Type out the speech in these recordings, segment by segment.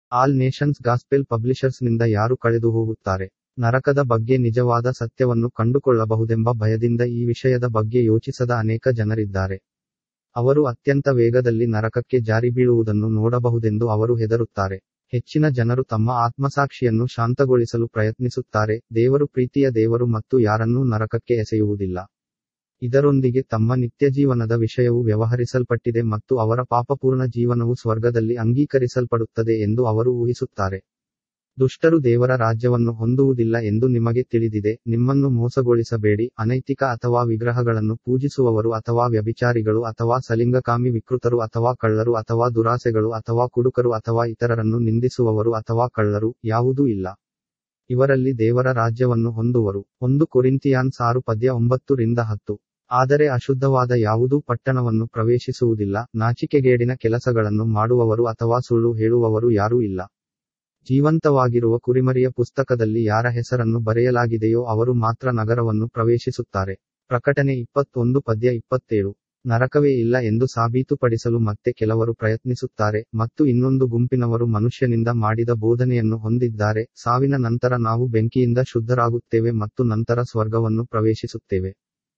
all Nations gospel ಪಬ್ಲಿಷರ್ಸ್ನಿಂದ ಯಾರು ಕಳೆದು ಹೋಗುತ್ತಾರೆ ನರಕದ ಬಗ್ಗೆ ನಿಜವಾದ ಸತ್ಯವನ್ನು ಕಂಡುಕೊಳ್ಳಬಹುದೆಂಬ ಭಯದಿಂದ ಈ ವಿಷಯದ ಬಗ್ಗೆ ಯೋಚಿಸದ ಅನೇಕ ಜನರಿದ್ದಾರೆ ಅವರು ಅತ್ಯಂತ ವೇಗದಲ್ಲಿ ನರಕಕ್ಕೆ ಜಾರಿ ಬೀಳುವುದನ್ನು ನೋಡಬಹುದೆಂದು ಅವರು ಹೆದರುತ್ತಾರೆ ಹೆಚ್ಚಿನ ಜನರು ತಮ್ಮ ಆತ್ಮಸಾಕ್ಷಿಯನ್ನು ಶಾಂತಗೊಳಿಸಲು ಪ್ರಯತ್ನಿಸುತ್ತಾರೆ ದೇವರು ಪ್ರೀತಿಯ ದೇವರು ಮತ್ತು ಯಾರನ್ನೂ ನರಕಕ್ಕೆ ಎಸೆಯುವುದಿಲ್ಲ ಇದರೊಂದಿಗೆ ತಮ್ಮ ನಿತ್ಯಜೀವನದ ವಿಷಯವು ವ್ಯವಹರಿಸಲ್ಪಟ್ಟಿದೆ ಮತ್ತು ಅವರ ಪಾಪಪೂರ್ಣ ಜೀವನವು ಸ್ವರ್ಗದಲ್ಲಿ ಅಂಗೀಕರಿಸಲ್ಪಡುತ್ತದೆ ಎಂದು ಅವರು ಊಹಿಸುತ್ತಾರೆ ದುಷ್ಟರು ದೇವರ ರಾಜ್ಯವನ್ನು ಹೊಂದುವುದಿಲ್ಲ ಎಂದು ನಿಮಗೆ ತಿಳಿದಿದೆ ನಿಮ್ಮನ್ನು ಮೋಸಗೊಳಿಸಬೇಡಿ ಅನೈತಿಕ ಅಥವಾ ವಿಗ್ರಹಗಳನ್ನು ಪೂಜಿಸುವವರು ಅಥವಾ ವ್ಯಭಿಚಾರಿಗಳು ಅಥವಾ ಸಲಿಂಗಕಾಮಿ ವಿಕೃತರು ಅಥವಾ ಕಳ್ಳರು ಅಥವಾ ದುರಾಸೆಗಳು ಅಥವಾ ಕುಡುಕರು ಅಥವಾ ಇತರರನ್ನು ನಿಂದಿಸುವವರು ಅಥವಾ ಕಳ್ಳರು ಯಾವುದೂ ಇಲ್ಲ ಇವರಲ್ಲಿ ದೇವರ ರಾಜ್ಯವನ್ನು ಹೊಂದುವರು ಒಂದು ಕೊರಿಂತಿಯಾನ್ ಸಾರು ಪದ್ಯ ಒಂಬತ್ತು ರಿಂದ ಹತ್ತು ಆದರೆ ಅಶುದ್ಧವಾದ ಯಾವುದೂ ಪಟ್ಟಣವನ್ನು ಪ್ರವೇಶಿಸುವುದಿಲ್ಲ ನಾಚಿಕೆಗೇಡಿನ ಕೆಲಸಗಳನ್ನು ಮಾಡುವವರು ಅಥವಾ ಸುಳ್ಳು ಹೇಳುವವರು ಯಾರೂ ಇಲ್ಲ ಜೀವಂತವಾಗಿರುವ ಕುರಿಮರಿಯ ಪುಸ್ತಕದಲ್ಲಿ ಯಾರ ಹೆಸರನ್ನು ಬರೆಯಲಾಗಿದೆಯೋ ಅವರು ಮಾತ್ರ ನಗರವನ್ನು ಪ್ರವೇಶಿಸುತ್ತಾರೆ ಪ್ರಕಟಣೆ ಇಪ್ಪತ್ತೊಂದು ಪದ್ಯ ಇಪ್ಪತ್ತೇಳು ನರಕವೇ ಇಲ್ಲ ಎಂದು ಸಾಬೀತುಪಡಿಸಲು ಮತ್ತೆ ಕೆಲವರು ಪ್ರಯತ್ನಿಸುತ್ತಾರೆ ಮತ್ತು ಇನ್ನೊಂದು ಗುಂಪಿನವರು ಮನುಷ್ಯನಿಂದ ಮಾಡಿದ ಬೋಧನೆಯನ್ನು ಹೊಂದಿದ್ದಾರೆ ಸಾವಿನ ನಂತರ ನಾವು ಬೆಂಕಿಯಿಂದ ಶುದ್ಧರಾಗುತ್ತೇವೆ ಮತ್ತು ನಂತರ ಸ್ವರ್ಗವನ್ನು ಪ್ರವೇಶಿಸುತ್ತೇವೆ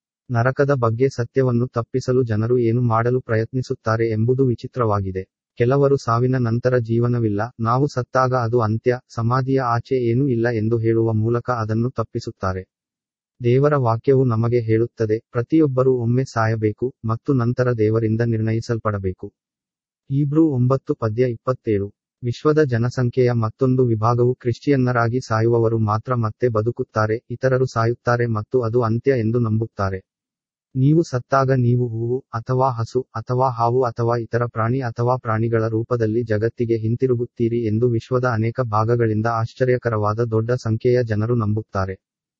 ನರಕದ ಬಗ್ಗೆ ಸತ್ಯವನ್ನು ತಪ್ಪಿಸಲು ಜನರು ಏನು ಮಾಡಲು ಪ್ರಯತ್ನಿಸುತ್ತಾರೆ ಎಂಬುದು ವಿಚಿತ್ರವಾಗಿದೆ ಕೆಲವರು ಸಾವಿನ ನಂತರ ಜೀವನವಿಲ್ಲ ನಾವು ಸತ್ತಾಗ ಅದು ಅಂತ್ಯ ಸಮಾಧಿಯ ಆಚೆ ಏನೂ ಇಲ್ಲ ಎಂದು ಹೇಳುವ ಮೂಲಕ ಅದನ್ನು ತಪ್ಪಿಸುತ್ತಾರೆ ದೇವರ ವಾಕ್ಯವು ನಮಗೆ ಹೇಳುತ್ತದೆ ಪ್ರತಿಯೊಬ್ಬರೂ ಒಮ್ಮೆ ಸಾಯಬೇಕು ಮತ್ತು ನಂತರ ದೇವರಿಂದ ನಿರ್ಣಯಿಸಲ್ಪಡಬೇಕು ಈಬ್ರೂ ಒಂಬತ್ತು ಪದ್ಯ ಇಪ್ಪತ್ತೇಳು ವಿಶ್ವದ ಜನಸಂಖ್ಯೆಯ ಮತ್ತೊಂದು ವಿಭಾಗವು ಕ್ರಿಶ್ಚಿಯನ್ನರಾಗಿ ಸಾಯುವವರು ಮಾತ್ರ ಮತ್ತೆ ಬದುಕುತ್ತಾರೆ ಇತರರು ಸಾಯುತ್ತಾರೆ ಮತ್ತು ಅದು ಅಂತ್ಯ ಎಂದು ನಂಬುತ್ತಾರೆ ನೀವು ಸತ್ತಾಗ ನೀವು ಹೂವು ಅಥವಾ ಹಸು ಅಥವಾ ಹಾವು ಅಥವಾ ಇತರ ಪ್ರಾಣಿ ಅಥವಾ ಪ್ರಾಣಿಗಳ ರೂಪದಲ್ಲಿ ಜಗತ್ತಿಗೆ ಹಿಂತಿರುಗುತ್ತೀರಿ ಎಂದು ವಿಶ್ವದ ಅನೇಕ ಭಾಗಗಳಿಂದ ಆಶ್ಚರ್ಯಕರವಾದ ದೊಡ್ಡ ಸಂಖ್ಯೆಯ ಜನರು ನಂಬುತ್ತಾರೆ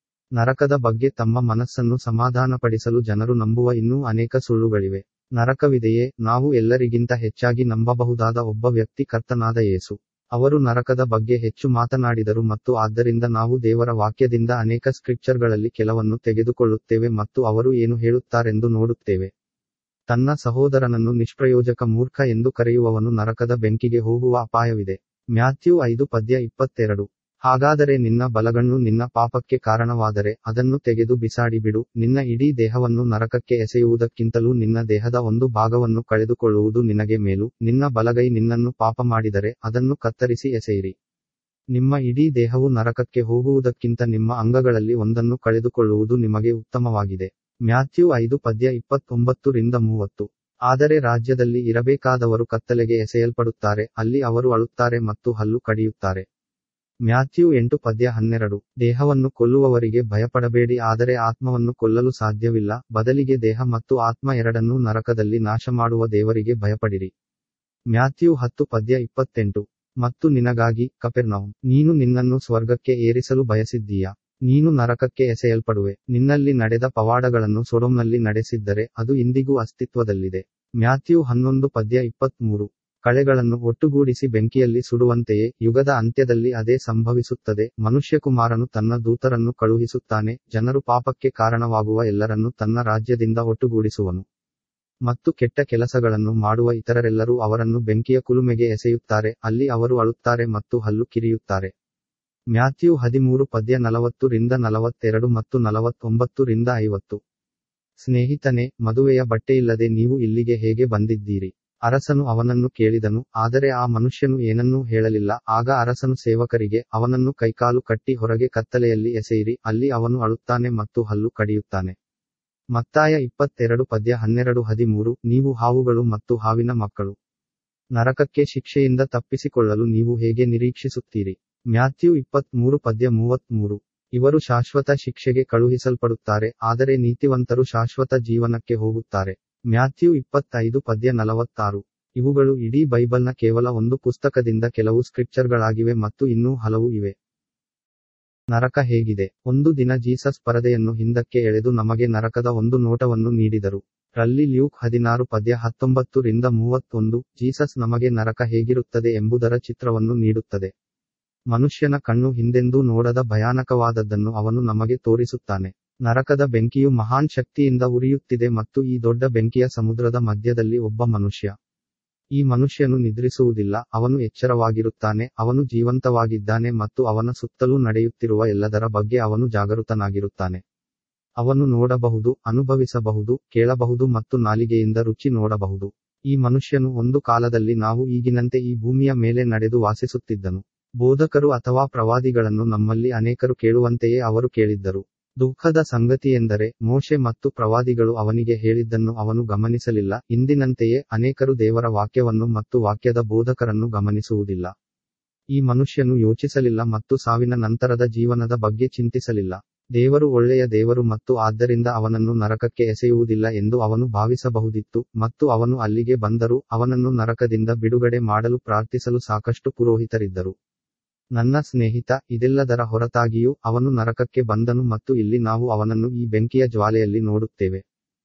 ನರಕದ ಬಗ್ಗೆ ತಮ್ಮ ಮನಸ್ಸನ್ನು ಸಮಾಧಾನಪಡಿಸಲು ಜನರು ನಂಬುವ ಇನ್ನೂ ಅನೇಕ ಸುಳ್ಳುಗಳಿವೆ ನರಕವಿದೆಯೇ ನಾವು ಎಲ್ಲರಿಗಿಂತ ಹೆಚ್ಚಾಗಿ ನಂಬಬಹುದಾದ ಒಬ್ಬ ವ್ಯಕ್ತಿ ಕರ್ತನಾದ ಯೇಸು ಅವರು ನರಕದ ಬಗ್ಗೆ ಹೆಚ್ಚು ಮಾತನಾಡಿದರು ಮತ್ತು ಆದ್ದರಿಂದ ನಾವು ದೇವರ ವಾಕ್ಯದಿಂದ ಅನೇಕ ಸ್ಕ್ರಿಪ್ಚರ್ಗಳಲ್ಲಿ ಕೆಲವನ್ನು ತೆಗೆದುಕೊಳ್ಳುತ್ತೇವೆ ಮತ್ತು ಅವರು ಏನು ಹೇಳುತ್ತಾರೆಂದು ನೋಡುತ್ತೇವೆ ತನ್ನ ಸಹೋದರನನ್ನು ನಿಷ್ಪ್ರಯೋಜಕ ಮೂರ್ಖ ಎಂದು ಕರೆಯುವವನು ನರಕದ ಬೆಂಕಿಗೆ ಹೋಗುವ ಅಪಾಯವಿದೆ ಮ್ಯಾಥ್ಯೂ ಐದು ಪದ್ಯ ಇಪ್ಪತ್ತೆರಡು ಹಾಗಾದರೆ ನಿನ್ನ ಬಲಗಣ್ಣು ನಿನ್ನ ಪಾಪಕ್ಕೆ ಕಾರಣವಾದರೆ ಅದನ್ನು ತೆಗೆದು ಬಿಸಾಡಿ ಬಿಡು ನಿನ್ನ ಇಡೀ ದೇಹವನ್ನು ನರಕಕ್ಕೆ ಎಸೆಯುವುದಕ್ಕಿಂತಲೂ ನಿನ್ನ ದೇಹದ ಒಂದು ಭಾಗವನ್ನು ಕಳೆದುಕೊಳ್ಳುವುದು ನಿನಗೆ ಮೇಲು ನಿನ್ನ ಬಲಗೈ ನಿನ್ನನ್ನು ಪಾಪ ಮಾಡಿದರೆ ಅದನ್ನು ಕತ್ತರಿಸಿ ಎಸೆಯಿರಿ ನಿಮ್ಮ ಇಡೀ ದೇಹವು ನರಕಕ್ಕೆ ಹೋಗುವುದಕ್ಕಿಂತ ನಿಮ್ಮ ಅಂಗಗಳಲ್ಲಿ ಒಂದನ್ನು ಕಳೆದುಕೊಳ್ಳುವುದು ನಿಮಗೆ ಉತ್ತಮವಾಗಿದೆ ಮ್ಯಾಥ್ಯೂ ಐದು ಪದ್ಯ ಇಪ್ಪತ್ತೊಂಬತ್ತು ರಿಂದ ಮೂವತ್ತು ಆದರೆ ರಾಜ್ಯದಲ್ಲಿ ಇರಬೇಕಾದವರು ಕತ್ತಲೆಗೆ ಎಸೆಯಲ್ಪಡುತ್ತಾರೆ ಅಲ್ಲಿ ಅವರು ಅಳುತ್ತಾರೆ ಮತ್ತು ಹಲ್ಲು ಕಡಿಯುತ್ತಾರೆ ಮ್ಯಾಥ್ಯೂ ಎಂಟು ಪದ್ಯ ಹನ್ನೆರಡು ದೇಹವನ್ನು ಕೊಲ್ಲುವವರಿಗೆ ಭಯಪಡಬೇಡಿ ಆದರೆ ಆತ್ಮವನ್ನು ಕೊಲ್ಲಲು ಸಾಧ್ಯವಿಲ್ಲ ಬದಲಿಗೆ ದೇಹ ಮತ್ತು ಆತ್ಮ ಎರಡನ್ನೂ ನರಕದಲ್ಲಿ ನಾಶ ಮಾಡುವ ದೇವರಿಗೆ ಭಯಪಡಿರಿ ಮ್ಯಾಥ್ಯೂ ಹತ್ತು ಪದ್ಯ ಇಪ್ಪತ್ತೆಂಟು ಮತ್ತು ನಿನಗಾಗಿ ಕಪೆರ್ನೌಮ್ ನೀನು ನಿನ್ನನ್ನು ಸ್ವರ್ಗಕ್ಕೆ ಏರಿಸಲು ಬಯಸಿದ್ದೀಯಾ ನೀನು ನರಕಕ್ಕೆ ಎಸೆಯಲ್ಪಡುವೆ ನಿನ್ನಲ್ಲಿ ನಡೆದ ಪವಾಡಗಳನ್ನು ಸೊಡೊಮ್ನಲ್ಲಿ ನಡೆಸಿದ್ದರೆ ಅದು ಇಂದಿಗೂ ಅಸ್ತಿತ್ವದಲ್ಲಿದೆ ಮ್ಯಾಥ್ಯೂ ಹನ್ನೊಂದು ಪದ್ಯ ಇಪ್ಪತ್ಮೂರು ಕಳೆಗಳನ್ನು ಒಟ್ಟುಗೂಡಿಸಿ ಬೆಂಕಿಯಲ್ಲಿ ಸುಡುವಂತೆಯೇ ಯುಗದ ಅಂತ್ಯದಲ್ಲಿ ಅದೇ ಸಂಭವಿಸುತ್ತದೆ ಮನುಷ್ಯಕುಮಾರನು ತನ್ನ ದೂತರನ್ನು ಕಳುಹಿಸುತ್ತಾನೆ ಜನರು ಪಾಪಕ್ಕೆ ಕಾರಣವಾಗುವ ಎಲ್ಲರನ್ನೂ ತನ್ನ ರಾಜ್ಯದಿಂದ ಒಟ್ಟುಗೂಡಿಸುವನು ಮತ್ತು ಕೆಟ್ಟ ಕೆಲಸಗಳನ್ನು ಮಾಡುವ ಇತರರೆಲ್ಲರೂ ಅವರನ್ನು ಬೆಂಕಿಯ ಕುಲುಮೆಗೆ ಎಸೆಯುತ್ತಾರೆ ಅಲ್ಲಿ ಅವರು ಅಳುತ್ತಾರೆ ಮತ್ತು ಹಲ್ಲು ಕಿರಿಯುತ್ತಾರೆ ಮ್ಯಾಥ್ಯೂ ಹದಿಮೂರು ಪದ್ಯ ನಲವತ್ತು ರಿಂದ ನಲವತ್ತೆರಡು ಮತ್ತು ನಲವತ್ತೊಂಬತ್ತು ರಿಂದ ಐವತ್ತು ಸ್ನೇಹಿತನೇ ಮದುವೆಯ ಬಟ್ಟೆಯಿಲ್ಲದೆ ನೀವು ಇಲ್ಲಿಗೆ ಹೇಗೆ ಬಂದಿದ್ದೀರಿ ಅರಸನು ಅವನನ್ನು ಕೇಳಿದನು ಆದರೆ ಆ ಮನುಷ್ಯನು ಏನನ್ನೂ ಹೇಳಲಿಲ್ಲ ಆಗ ಅರಸನು ಸೇವಕರಿಗೆ ಅವನನ್ನು ಕೈಕಾಲು ಕಟ್ಟಿ ಹೊರಗೆ ಕತ್ತಲೆಯಲ್ಲಿ ಎಸೆಯಿರಿ ಅಲ್ಲಿ ಅವನು ಅಳುತ್ತಾನೆ ಮತ್ತು ಹಲ್ಲು ಕಡಿಯುತ್ತಾನೆ ಮತ್ತಾಯ ಇಪ್ಪತ್ತೆರಡು ಪದ್ಯ ಹನ್ನೆರಡು ಹದಿಮೂರು ನೀವು ಹಾವುಗಳು ಮತ್ತು ಹಾವಿನ ಮಕ್ಕಳು ನರಕಕ್ಕೆ ಶಿಕ್ಷೆಯಿಂದ ತಪ್ಪಿಸಿಕೊಳ್ಳಲು ನೀವು ಹೇಗೆ ನಿರೀಕ್ಷಿಸುತ್ತೀರಿ ಮ್ಯಾಥ್ಯೂ ಇಪ್ಪತ್ಮೂರು ಪದ್ಯ ಮೂವತ್ಮೂರು ಇವರು ಶಾಶ್ವತ ಶಿಕ್ಷೆಗೆ ಕಳುಹಿಸಲ್ಪಡುತ್ತಾರೆ ಆದರೆ ನೀತಿವಂತರು ಶಾಶ್ವತ ಜೀವನಕ್ಕೆ ಹೋಗುತ್ತಾರೆ ಮ್ಯಾಥ್ಯೂ ಇಪ್ಪತ್ತೈದು ಪದ್ಯ ನಲವತ್ತಾರು ಇವುಗಳು ಇಡೀ ಬೈಬಲ್ನ ಕೇವಲ ಒಂದು ಪುಸ್ತಕದಿಂದ ಕೆಲವು ಸ್ಕ್ರಿಪ್ಚರ್ಗಳಾಗಿವೆ ಮತ್ತು ಇನ್ನೂ ಹಲವು ಇವೆ ನರಕ ಹೇಗಿದೆ ಒಂದು ದಿನ ಜೀಸಸ್ ಪರದೆಯನ್ನು ಹಿಂದಕ್ಕೆ ಎಳೆದು ನಮಗೆ ನರಕದ ಒಂದು ನೋಟವನ್ನು ನೀಡಿದರು ರಲ್ಲಿ ಲ್ಯೂಕ್ ಹದಿನಾರು ಪದ್ಯ ಹತ್ತೊಂಬತ್ತು ರಿಂದ ಮೂವತ್ತೊಂದು ಜೀಸಸ್ ನಮಗೆ ನರಕ ಹೇಗಿರುತ್ತದೆ ಎಂಬುದರ ಚಿತ್ರವನ್ನು ನೀಡುತ್ತದೆ ಮನುಷ್ಯನ ಕಣ್ಣು ಹಿಂದೆಂದೂ ನೋಡದ ಭಯಾನಕವಾದದ್ದನ್ನು ಅವನು ನಮಗೆ ತೋರಿಸುತ್ತಾನೆ ನರಕದ ಬೆಂಕಿಯು ಮಹಾನ್ ಶಕ್ತಿಯಿಂದ ಉರಿಯುತ್ತಿದೆ ಮತ್ತು ಈ ದೊಡ್ಡ ಬೆಂಕಿಯ ಸಮುದ್ರದ ಮಧ್ಯದಲ್ಲಿ ಒಬ್ಬ ಮನುಷ್ಯ ಈ ಮನುಷ್ಯನು ನಿದ್ರಿಸುವುದಿಲ್ಲ ಅವನು ಎಚ್ಚರವಾಗಿರುತ್ತಾನೆ ಅವನು ಜೀವಂತವಾಗಿದ್ದಾನೆ ಮತ್ತು ಅವನ ಸುತ್ತಲೂ ನಡೆಯುತ್ತಿರುವ ಎಲ್ಲದರ ಬಗ್ಗೆ ಅವನು ಜಾಗೃತನಾಗಿರುತ್ತಾನೆ ಅವನು ನೋಡಬಹುದು ಅನುಭವಿಸಬಹುದು ಕೇಳಬಹುದು ಮತ್ತು ನಾಲಿಗೆಯಿಂದ ರುಚಿ ನೋಡಬಹುದು ಈ ಮನುಷ್ಯನು ಒಂದು ಕಾಲದಲ್ಲಿ ನಾವು ಈಗಿನಂತೆ ಈ ಭೂಮಿಯ ಮೇಲೆ ನಡೆದು ವಾಸಿಸುತ್ತಿದ್ದನು ಬೋಧಕರು ಅಥವಾ ಪ್ರವಾದಿಗಳನ್ನು ನಮ್ಮಲ್ಲಿ ಅನೇಕರು ಕೇಳುವಂತೆಯೇ ಅವರು ಕೇಳಿದ್ದರು ದುಃಖದ ಸಂಗತಿಯೆಂದರೆ ಮೋಶೆ ಮತ್ತು ಪ್ರವಾದಿಗಳು ಅವನಿಗೆ ಹೇಳಿದ್ದನ್ನು ಅವನು ಗಮನಿಸಲಿಲ್ಲ ಇಂದಿನಂತೆಯೇ ಅನೇಕರು ದೇವರ ವಾಕ್ಯವನ್ನು ಮತ್ತು ವಾಕ್ಯದ ಬೋಧಕರನ್ನು ಗಮನಿಸುವುದಿಲ್ಲ ಈ ಮನುಷ್ಯನು ಯೋಚಿಸಲಿಲ್ಲ ಮತ್ತು ಸಾವಿನ ನಂತರದ ಜೀವನದ ಬಗ್ಗೆ ಚಿಂತಿಸಲಿಲ್ಲ ದೇವರು ಒಳ್ಳೆಯ ದೇವರು ಮತ್ತು ಆದ್ದರಿಂದ ಅವನನ್ನು ನರಕಕ್ಕೆ ಎಸೆಯುವುದಿಲ್ಲ ಎಂದು ಅವನು ಭಾವಿಸಬಹುದಿತ್ತು ಮತ್ತು ಅವನು ಅಲ್ಲಿಗೆ ಬಂದರೂ ಅವನನ್ನು ನರಕದಿಂದ ಬಿಡುಗಡೆ ಮಾಡಲು ಪ್ರಾರ್ಥಿಸಲು ಸಾಕಷ್ಟು ಪುರೋಹಿತರಿದ್ದರು ನನ್ನ ಸ್ನೇಹಿತ ಇದೆಲ್ಲದರ ಹೊರತಾಗಿಯೂ ಅವನು ನರಕಕ್ಕೆ ಬಂದನು ಮತ್ತು ಇಲ್ಲಿ ನಾವು ಅವನನ್ನು ಈ ಬೆಂಕಿಯ ಜ್ವಾಲೆಯಲ್ಲಿ ನೋಡುತ್ತೇವೆ